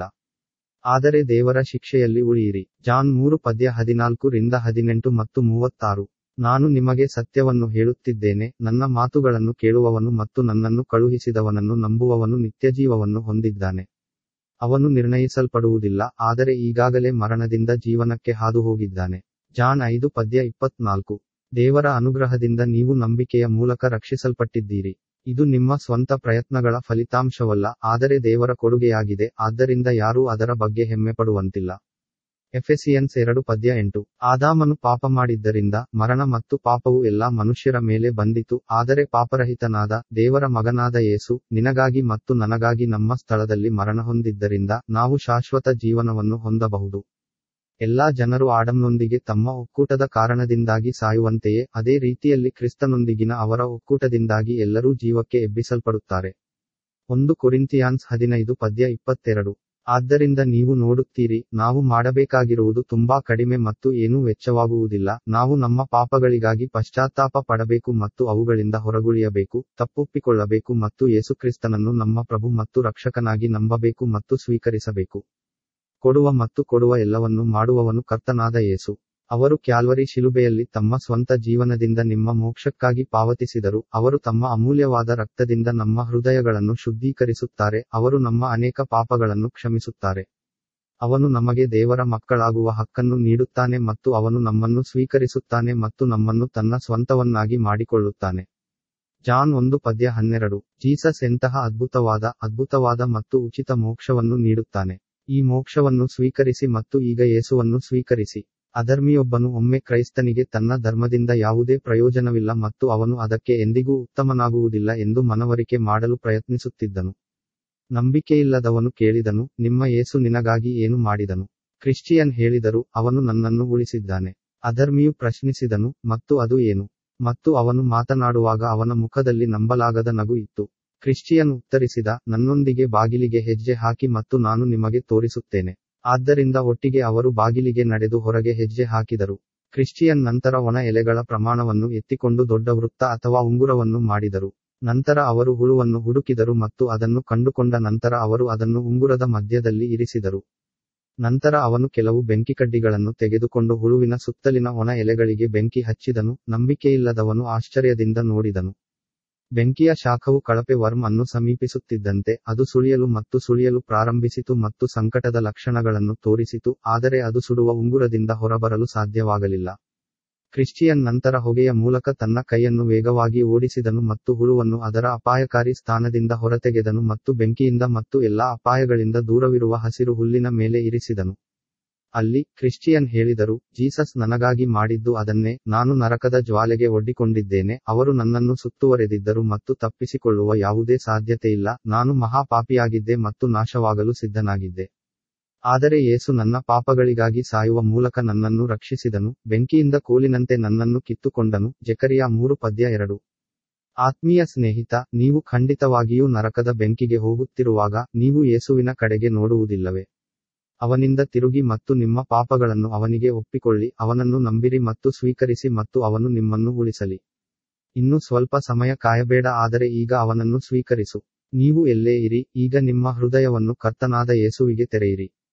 ಆದರೆ ದೇವರ ಶಿಕ್ಷೆಯಲ್ಲಿ ಉಳಿಯಿರಿ ಜಾನ್ ಮೂರು ಪದ್ಯ ಹದಿನಾಲ್ಕು ರಿಂದ ಹದಿನೆಂಟು ಮತ್ತು ಮೂವತ್ತಾರು ನಾನು ನಿಮಗೆ ಸತ್ಯವನ್ನು ಹೇಳುತ್ತಿದ್ದೇನೆ ನನ್ನ ಮಾತುಗಳನ್ನು ಕೇಳುವವನು ಮತ್ತು ನನ್ನನ್ನು ಕಳುಹಿಸಿದವನನ್ನು ನಂಬುವವನು ನಿತ್ಯಜೀವವನ್ನು ಹೊಂದಿದ್ದಾನೆ ಅವನು ನಿರ್ಣಯಿಸಲ್ಪಡುವುದಿಲ್ಲ ಆದರೆ ಈಗಾಗಲೇ ಮರಣದಿಂದ ಜೀವನಕ್ಕೆ ಹಾದು ಹೋಗಿದ್ದಾನೆ ಜಾನ್ ಐದು ಪದ್ಯ ಇಪ್ಪತ್ನಾಲ್ಕು ದೇವರ ಅನುಗ್ರಹದಿಂದ ನೀವು ನಂಬಿಕೆಯ ಮೂಲಕ ರಕ್ಷಿಸಲ್ಪಟ್ಟಿದ್ದೀರಿ ಇದು ನಿಮ್ಮ ಸ್ವಂತ ಪ್ರಯತ್ನಗಳ ಫಲಿತಾಂಶವಲ್ಲ ಆದರೆ ದೇವರ ಕೊಡುಗೆಯಾಗಿದೆ ಆದ್ದರಿಂದ ಯಾರೂ ಅದರ ಬಗ್ಗೆ ಹೆಮ್ಮೆಪಡುವಂತಿಲ್ಲ ಎಫೆಸಿಯನ್ಸ್ ಎರಡು ಪದ್ಯ ಎಂಟು ಆದಾಮನು ಪಾಪ ಮಾಡಿದ್ದರಿಂದ ಮರಣ ಮತ್ತು ಪಾಪವು ಎಲ್ಲಾ ಮನುಷ್ಯರ ಮೇಲೆ ಬಂದಿತು ಆದರೆ ಪಾಪರಹಿತನಾದ ದೇವರ ಮಗನಾದ ಯೇಸು ನಿನಗಾಗಿ ಮತ್ತು ನನಗಾಗಿ ನಮ್ಮ ಸ್ಥಳದಲ್ಲಿ ಮರಣ ಹೊಂದಿದ್ದರಿಂದ ನಾವು ಶಾಶ್ವತ ಜೀವನವನ್ನು ಹೊಂದಬಹುದು ಎಲ್ಲಾ ಜನರು ಆಡಮ್ನೊಂದಿಗೆ ತಮ್ಮ ಒಕ್ಕೂಟದ ಕಾರಣದಿಂದಾಗಿ ಸಾಯುವಂತೆಯೇ ಅದೇ ರೀತಿಯಲ್ಲಿ ಕ್ರಿಸ್ತನೊಂದಿಗಿನ ಅವರ ಒಕ್ಕೂಟದಿಂದಾಗಿ ಎಲ್ಲರೂ ಜೀವಕ್ಕೆ ಎಬ್ಬಿಸಲ್ಪಡುತ್ತಾರೆ ಒಂದು ಕೊರಿಂತಿಯಾನ್ಸ್ ಹದಿನೈದು ಪದ್ಯ ಇಪ್ಪತ್ತೆರಡು ಆದ್ದರಿಂದ ನೀವು ನೋಡುತ್ತೀರಿ ನಾವು ಮಾಡಬೇಕಾಗಿರುವುದು ತುಂಬಾ ಕಡಿಮೆ ಮತ್ತು ಏನೂ ವೆಚ್ಚವಾಗುವುದಿಲ್ಲ ನಾವು ನಮ್ಮ ಪಾಪಗಳಿಗಾಗಿ ಪಶ್ಚಾತ್ತಾಪ ಪಡಬೇಕು ಮತ್ತು ಅವುಗಳಿಂದ ಹೊರಗುಳಿಯಬೇಕು ತಪ್ಪೊಪ್ಪಿಕೊಳ್ಳಬೇಕು ಮತ್ತು ಯೇಸುಕ್ರಿಸ್ತನನ್ನು ನಮ್ಮ ಪ್ರಭು ಮತ್ತು ರಕ್ಷಕನಾಗಿ ನಂಬಬೇಕು ಮತ್ತು ಸ್ವೀಕರಿಸಬೇಕು ಕೊಡುವ ಮತ್ತು ಕೊಡುವ ಎಲ್ಲವನ್ನೂ ಮಾಡುವವನು ಕರ್ತನಾದ ಯೇಸು ಅವರು ಕ್ಯಾಲ್ವರಿ ಶಿಲುಬೆಯಲ್ಲಿ ತಮ್ಮ ಸ್ವಂತ ಜೀವನದಿಂದ ನಿಮ್ಮ ಮೋಕ್ಷಕ್ಕಾಗಿ ಪಾವತಿಸಿದರು ಅವರು ತಮ್ಮ ಅಮೂಲ್ಯವಾದ ರಕ್ತದಿಂದ ನಮ್ಮ ಹೃದಯಗಳನ್ನು ಶುದ್ಧೀಕರಿಸುತ್ತಾರೆ ಅವರು ನಮ್ಮ ಅನೇಕ ಪಾಪಗಳನ್ನು ಕ್ಷಮಿಸುತ್ತಾರೆ ಅವನು ನಮಗೆ ದೇವರ ಮಕ್ಕಳಾಗುವ ಹಕ್ಕನ್ನು ನೀಡುತ್ತಾನೆ ಮತ್ತು ಅವನು ನಮ್ಮನ್ನು ಸ್ವೀಕರಿಸುತ್ತಾನೆ ಮತ್ತು ನಮ್ಮನ್ನು ತನ್ನ ಸ್ವಂತವನ್ನಾಗಿ ಮಾಡಿಕೊಳ್ಳುತ್ತಾನೆ ಜಾನ್ ಒಂದು ಪದ್ಯ ಹನ್ನೆರಡು ಜೀಸಸ್ ಎಂತಹ ಅದ್ಭುತವಾದ ಅದ್ಭುತವಾದ ಮತ್ತು ಉಚಿತ ಮೋಕ್ಷವನ್ನು ನೀಡುತ್ತಾನೆ ಈ ಮೋಕ್ಷವನ್ನು ಸ್ವೀಕರಿಸಿ ಮತ್ತು ಈಗ ಯೇಸುವನ್ನು ಸ್ವೀಕರಿಸಿ ಅಧರ್ಮಿಯೊಬ್ಬನು ಒಮ್ಮೆ ಕ್ರೈಸ್ತನಿಗೆ ತನ್ನ ಧರ್ಮದಿಂದ ಯಾವುದೇ ಪ್ರಯೋಜನವಿಲ್ಲ ಮತ್ತು ಅವನು ಅದಕ್ಕೆ ಎಂದಿಗೂ ಉತ್ತಮನಾಗುವುದಿಲ್ಲ ಎಂದು ಮನವರಿಕೆ ಮಾಡಲು ಪ್ರಯತ್ನಿಸುತ್ತಿದ್ದನು ನಂಬಿಕೆಯಿಲ್ಲದವನು ಕೇಳಿದನು ನಿಮ್ಮ ಯೇಸು ನಿನಗಾಗಿ ಏನು ಮಾಡಿದನು ಕ್ರಿಶ್ಚಿಯನ್ ಹೇಳಿದರು ಅವನು ನನ್ನನ್ನು ಉಳಿಸಿದ್ದಾನೆ ಅಧರ್ಮಿಯು ಪ್ರಶ್ನಿಸಿದನು ಮತ್ತು ಅದು ಏನು ಮತ್ತು ಅವನು ಮಾತನಾಡುವಾಗ ಅವನ ಮುಖದಲ್ಲಿ ನಂಬಲಾಗದ ನಗು ಇತ್ತು ಕ್ರಿಶ್ಚಿಯನ್ ಉತ್ತರಿಸಿದ ನನ್ನೊಂದಿಗೆ ಬಾಗಿಲಿಗೆ ಹೆಜ್ಜೆ ಹಾಕಿ ಮತ್ತು ನಾನು ನಿಮಗೆ ತೋರಿಸುತ್ತೇನೆ ಆದ್ದರಿಂದ ಒಟ್ಟಿಗೆ ಅವರು ಬಾಗಿಲಿಗೆ ನಡೆದು ಹೊರಗೆ ಹೆಜ್ಜೆ ಹಾಕಿದರು ಕ್ರಿಶ್ಚಿಯನ್ ನಂತರ ಒಣ ಎಲೆಗಳ ಪ್ರಮಾಣವನ್ನು ಎತ್ತಿಕೊಂಡು ದೊಡ್ಡ ವೃತ್ತ ಅಥವಾ ಉಂಗುರವನ್ನು ಮಾಡಿದರು ನಂತರ ಅವರು ಹುಳುವನ್ನು ಹುಡುಕಿದರು ಮತ್ತು ಅದನ್ನು ಕಂಡುಕೊಂಡ ನಂತರ ಅವರು ಅದನ್ನು ಉಂಗುರದ ಮಧ್ಯದಲ್ಲಿ ಇರಿಸಿದರು ನಂತರ ಅವನು ಕೆಲವು ಬೆಂಕಿಕಡ್ಡಿಗಳನ್ನು ತೆಗೆದುಕೊಂಡು ಹುಳುವಿನ ಸುತ್ತಲಿನ ಒಣ ಎಲೆಗಳಿಗೆ ಬೆಂಕಿ ಹಚ್ಚಿದನು ನಂಬಿಕೆಯಿಲ್ಲದವನು ಆಶ್ಚರ್ಯದಿಂದ ನೋಡಿದನು ಬೆಂಕಿಯ ಶಾಖವು ಕಳಪೆ ವರ್ಮ್ ಅನ್ನು ಸಮೀಪಿಸುತ್ತಿದ್ದಂತೆ ಅದು ಸುಳಿಯಲು ಮತ್ತು ಸುಳಿಯಲು ಪ್ರಾರಂಭಿಸಿತು ಮತ್ತು ಸಂಕಟದ ಲಕ್ಷಣಗಳನ್ನು ತೋರಿಸಿತು ಆದರೆ ಅದು ಸುಡುವ ಉಂಗುರದಿಂದ ಹೊರಬರಲು ಸಾಧ್ಯವಾಗಲಿಲ್ಲ ಕ್ರಿಶ್ಚಿಯನ್ ನಂತರ ಹೊಗೆಯ ಮೂಲಕ ತನ್ನ ಕೈಯನ್ನು ವೇಗವಾಗಿ ಓಡಿಸಿದನು ಮತ್ತು ಹುಳುವನ್ನು ಅದರ ಅಪಾಯಕಾರಿ ಸ್ಥಾನದಿಂದ ಹೊರತೆಗೆದನು ಮತ್ತು ಬೆಂಕಿಯಿಂದ ಮತ್ತು ಎಲ್ಲಾ ಅಪಾಯಗಳಿಂದ ದೂರವಿರುವ ಹಸಿರು ಹುಲ್ಲಿನ ಮೇಲೆ ಇರಿಸಿದನು ಅಲ್ಲಿ ಕ್ರಿಶ್ಚಿಯನ್ ಹೇಳಿದರು ಜೀಸಸ್ ನನಗಾಗಿ ಮಾಡಿದ್ದು ಅದನ್ನೇ ನಾನು ನರಕದ ಜ್ವಾಲೆಗೆ ಒಡ್ಡಿಕೊಂಡಿದ್ದೇನೆ ಅವರು ನನ್ನನ್ನು ಸುತ್ತುವರೆದಿದ್ದರು ಮತ್ತು ತಪ್ಪಿಸಿಕೊಳ್ಳುವ ಯಾವುದೇ ಸಾಧ್ಯತೆಯಿಲ್ಲ ನಾನು ಮಹಾಪಾಪಿಯಾಗಿದ್ದೆ ಮತ್ತು ನಾಶವಾಗಲು ಸಿದ್ಧನಾಗಿದ್ದೆ ಆದರೆ ಯೇಸು ನನ್ನ ಪಾಪಗಳಿಗಾಗಿ ಸಾಯುವ ಮೂಲಕ ನನ್ನನ್ನು ರಕ್ಷಿಸಿದನು ಬೆಂಕಿಯಿಂದ ಕೋಲಿನಂತೆ ನನ್ನನ್ನು ಕಿತ್ತುಕೊಂಡನು ಜೆಕರಿಯ ಮೂರು ಪದ್ಯ ಎರಡು ಆತ್ಮೀಯ ಸ್ನೇಹಿತ ನೀವು ಖಂಡಿತವಾಗಿಯೂ ನರಕದ ಬೆಂಕಿಗೆ ಹೋಗುತ್ತಿರುವಾಗ ನೀವು ಯೇಸುವಿನ ಕಡೆಗೆ ನೋಡುವುದಿಲ್ಲವೇ ಅವನಿಂದ ತಿರುಗಿ ಮತ್ತು ನಿಮ್ಮ ಪಾಪಗಳನ್ನು ಅವನಿಗೆ ಒಪ್ಪಿಕೊಳ್ಳಿ ಅವನನ್ನು ನಂಬಿರಿ ಮತ್ತು ಸ್ವೀಕರಿಸಿ ಮತ್ತು ಅವನು ನಿಮ್ಮನ್ನು ಉಳಿಸಲಿ ಇನ್ನು ಸ್ವಲ್ಪ ಸಮಯ ಕಾಯಬೇಡ ಆದರೆ ಈಗ ಅವನನ್ನು ಸ್ವೀಕರಿಸು ನೀವು ಎಲ್ಲೇ ಇರಿ ಈಗ ನಿಮ್ಮ ಹೃದಯವನ್ನು ಕರ್ತನಾದ ಯೇಸುವಿಗೆ ತೆರೆಯಿರಿ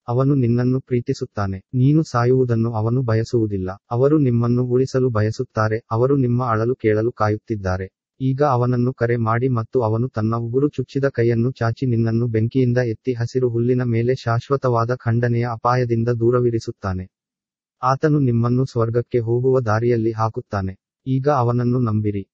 ಅವನು ನಿನ್ನನ್ನು ಪ್ರೀತಿಸುತ್ತಾನೆ ನೀನು ಸಾಯುವುದನ್ನು ಅವನು ಬಯಸುವುದಿಲ್ಲ ಅವರು ನಿಮ್ಮನ್ನು ಉಳಿಸಲು ಬಯಸುತ್ತಾರೆ ಅವರು ನಿಮ್ಮ ಅಳಲು ಕೇಳಲು ಕಾಯುತ್ತಿದ್ದಾರೆ ಈಗ ಅವನನ್ನು ಕರೆ ಮಾಡಿ ಮತ್ತು ಅವನು ತನ್ನ ಉಗುರು ಚುಚ್ಚಿದ ಕೈಯನ್ನು ಚಾಚಿ ನಿನ್ನನ್ನು ಬೆಂಕಿಯಿಂದ ಎತ್ತಿ ಹಸಿರು ಹುಲ್ಲಿನ ಮೇಲೆ ಶಾಶ್ವತವಾದ ಖಂಡನೆಯ ಅಪಾಯದಿಂದ ದೂರವಿರಿಸುತ್ತಾನೆ ಆತನು ನಿಮ್ಮನ್ನು ಸ್ವರ್ಗಕ್ಕೆ ಹೋಗುವ ದಾರಿಯಲ್ಲಿ ಹಾಕುತ್ತಾನೆ ಈಗ ಅವನನ್ನು ನಂಬಿರಿ